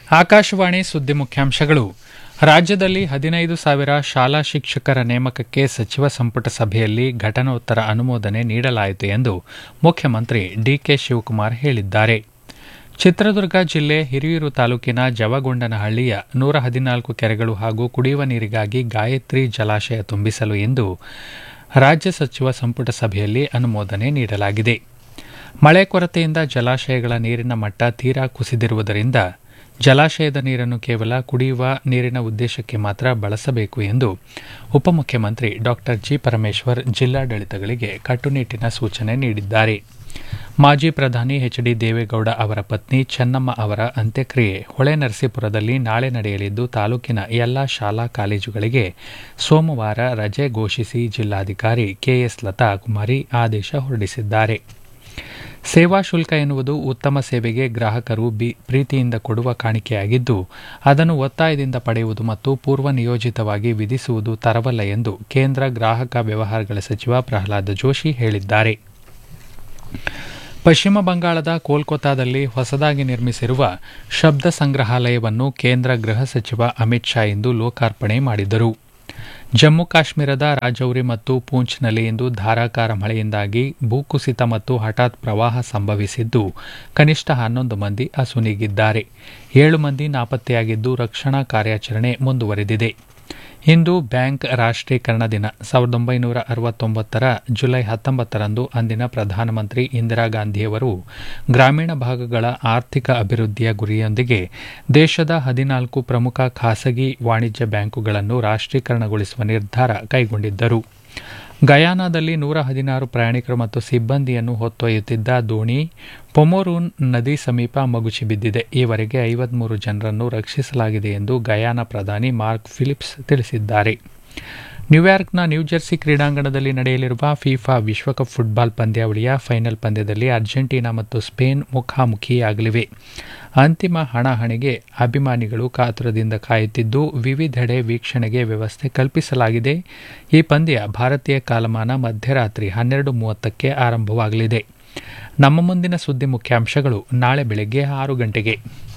ಆಕಾಶವಾಣಿ ಸುದ್ದಿ ಮುಖ್ಯಾಂಶಗಳು ರಾಜ್ಯದಲ್ಲಿ ಹದಿನೈದು ಸಾವಿರ ಶಾಲಾ ಶಿಕ್ಷಕರ ನೇಮಕಕ್ಕೆ ಸಚಿವ ಸಂಪುಟ ಸಭೆಯಲ್ಲಿ ಘಟನೋತ್ತರ ಅನುಮೋದನೆ ನೀಡಲಾಯಿತು ಎಂದು ಮುಖ್ಯಮಂತ್ರಿ ಡಿಕೆ ಶಿವಕುಮಾರ್ ಹೇಳಿದ್ದಾರೆ ಚಿತ್ರದುರ್ಗ ಜಿಲ್ಲೆ ಹಿರಿಯೂರು ತಾಲೂಕಿನ ಜವಗೊಂಡನಹಳ್ಳಿಯ ನೂರ ಹದಿನಾಲ್ಕು ಕೆರೆಗಳು ಹಾಗೂ ಕುಡಿಯುವ ನೀರಿಗಾಗಿ ಗಾಯತ್ರಿ ಜಲಾಶಯ ತುಂಬಿಸಲು ಎಂದು ರಾಜ್ಯ ಸಚಿವ ಸಂಪುಟ ಸಭೆಯಲ್ಲಿ ಅನುಮೋದನೆ ನೀಡಲಾಗಿದೆ ಮಳೆ ಕೊರತೆಯಿಂದ ಜಲಾಶಯಗಳ ನೀರಿನ ಮಟ್ಟ ತೀರಾ ಕುಸಿದಿರುವುದರಿಂದ ಜಲಾಶಯದ ನೀರನ್ನು ಕೇವಲ ಕುಡಿಯುವ ನೀರಿನ ಉದ್ದೇಶಕ್ಕೆ ಮಾತ್ರ ಬಳಸಬೇಕು ಎಂದು ಉಪಮುಖ್ಯಮಂತ್ರಿ ಡಾ ಜಿ ಪರಮೇಶ್ವರ್ ಜಿಲ್ಲಾಡಳಿತಗಳಿಗೆ ಕಟ್ಟುನಿಟ್ಟಿನ ಸೂಚನೆ ನೀಡಿದ್ದಾರೆ ಮಾಜಿ ಪ್ರಧಾನಿ ಎಚ್ ಡಿ ದೇವೇಗೌಡ ಅವರ ಪತ್ನಿ ಚೆನ್ನಮ್ಮ ಅವರ ಅಂತ್ಯಕ್ರಿಯೆ ಹೊಳೆನರಸೀಪುರದಲ್ಲಿ ನಾಳೆ ನಡೆಯಲಿದ್ದು ತಾಲೂಕಿನ ಎಲ್ಲಾ ಶಾಲಾ ಕಾಲೇಜುಗಳಿಗೆ ಸೋಮವಾರ ರಜೆ ಘೋಷಿಸಿ ಜಿಲ್ಲಾಧಿಕಾರಿ ಕೆಎಸ್ ಲತಾ ಕುಮಾರಿ ಆದೇಶ ಹೊರಡಿಸಿದ್ದಾರೆ ಸೇವಾ ಶುಲ್ಕ ಎನ್ನುವುದು ಉತ್ತಮ ಸೇವೆಗೆ ಗ್ರಾಹಕರು ಬಿ ಪ್ರೀತಿಯಿಂದ ಕೊಡುವ ಕಾಣಿಕೆಯಾಗಿದ್ದು ಅದನ್ನು ಒತ್ತಾಯದಿಂದ ಪಡೆಯುವುದು ಮತ್ತು ಪೂರ್ವ ನಿಯೋಜಿತವಾಗಿ ವಿಧಿಸುವುದು ತರವಲ್ಲ ಎಂದು ಕೇಂದ್ರ ಗ್ರಾಹಕ ವ್ಯವಹಾರಗಳ ಸಚಿವ ಪ್ರಹ್ಲಾದ ಜೋಶಿ ಹೇಳಿದ್ದಾರೆ ಪಶ್ಚಿಮ ಬಂಗಾಳದ ಕೋಲ್ಕತಾದಲ್ಲಿ ಹೊಸದಾಗಿ ನಿರ್ಮಿಸಿರುವ ಶಬ್ದ ಸಂಗ್ರಹಾಲಯವನ್ನು ಕೇಂದ್ರ ಗೃಹ ಸಚಿವ ಅಮಿತ್ ಶಾ ಇಂದು ಲೋಕಾರ್ಪಣೆ ಮಾಡಿದರು ಜಮ್ಮು ಕಾಶ್ಮೀರದ ರಾಜೌರಿ ಮತ್ತು ಪೂಂಚ್ನಲ್ಲಿ ಇಂದು ಧಾರಾಕಾರ ಮಳೆಯಿಂದಾಗಿ ಭೂಕುಸಿತ ಮತ್ತು ಹಠಾತ್ ಪ್ರವಾಹ ಸಂಭವಿಸಿದ್ದು ಕನಿಷ್ಠ ಹನ್ನೊಂದು ಮಂದಿ ಅಸುನೀಗಿದ್ದಾರೆ ಏಳು ಮಂದಿ ನಾಪತ್ತೆಯಾಗಿದ್ದು ರಕ್ಷಣಾ ಕಾರ್ಯಾಚರಣೆ ಮುಂದುವರೆದಿದೆ ಇಂದು ಬ್ಯಾಂಕ್ ರಾಷ್ಟೀಕರಣ ದಿನ ಸಾವಿರದ ಒಂಬೈನೂರ ಅರವತ್ತೊಂಬತ್ತರ ಜುಲೈ ಹತ್ತೊಂಬತ್ತರಂದು ಅಂದಿನ ಪ್ರಧಾನಮಂತ್ರಿ ಇಂದಿರಾ ಗಾಂಧಿಯವರು ಗ್ರಾಮೀಣ ಭಾಗಗಳ ಆರ್ಥಿಕ ಅಭಿವೃದ್ಧಿಯ ಗುರಿಯೊಂದಿಗೆ ದೇಶದ ಹದಿನಾಲ್ಕು ಪ್ರಮುಖ ಖಾಸಗಿ ವಾಣಿಜ್ಯ ಬ್ಯಾಂಕುಗಳನ್ನು ರಾಷ್ಟೀಕರಣಗೊಳಿಸುವ ನಿರ್ಧಾರ ಕೈಗೊಂಡಿದ್ದರು ಗಯಾನಾದಲ್ಲಿ ನೂರ ಹದಿನಾರು ಪ್ರಯಾಣಿಕರು ಮತ್ತು ಸಿಬ್ಬಂದಿಯನ್ನು ಹೊತ್ತೊಯ್ಯುತ್ತಿದ್ದ ದೋಣಿ ಪೊಮೊರೂನ್ ನದಿ ಸಮೀಪ ಮಗುಚಿ ಬಿದ್ದಿದೆ ಈವರೆಗೆ ಐವತ್ಮೂರು ಜನರನ್ನು ರಕ್ಷಿಸಲಾಗಿದೆ ಎಂದು ಗಯಾನ ಪ್ರಧಾನಿ ಮಾರ್ಕ್ ಫಿಲಿಪ್ಸ್ ತಿಳಿಸಿದ್ದಾರೆ ನ್ಯೂಯಾರ್ಕ್ನ ನ್ಯೂಜೆರ್ಸಿ ಕ್ರೀಡಾಂಗಣದಲ್ಲಿ ನಡೆಯಲಿರುವ ಫಿಫಾ ವಿಶ್ವಕಪ್ ಫುಟ್ಬಾಲ್ ಪಂದ್ಯಾವಳಿಯ ಫೈನಲ್ ಪಂದ್ಯದಲ್ಲಿ ಅರ್ಜೆಂಟೀನಾ ಮತ್ತು ಸ್ಪೇನ್ ಮುಖಾಮುಖಿಯಾಗಲಿವೆ ಅಂತಿಮ ಹಣಾಹಣಿಗೆ ಅಭಿಮಾನಿಗಳು ಕಾತುರದಿಂದ ಕಾಯುತ್ತಿದ್ದು ವಿವಿಧೆಡೆ ವೀಕ್ಷಣೆಗೆ ವ್ಯವಸ್ಥೆ ಕಲ್ಪಿಸಲಾಗಿದೆ ಈ ಪಂದ್ಯ ಭಾರತೀಯ ಕಾಲಮಾನ ಮಧ್ಯರಾತ್ರಿ ಹನ್ನೆರಡು ಮೂವತ್ತಕ್ಕೆ ಆರಂಭವಾಗಲಿದೆ ನಮ್ಮ ಮುಂದಿನ ಸುದ್ದಿ ಮುಖ್ಯಾಂಶಗಳು ನಾಳೆ ಬೆಳಗ್ಗೆ ಆರು ಗಂಟೆಗೆ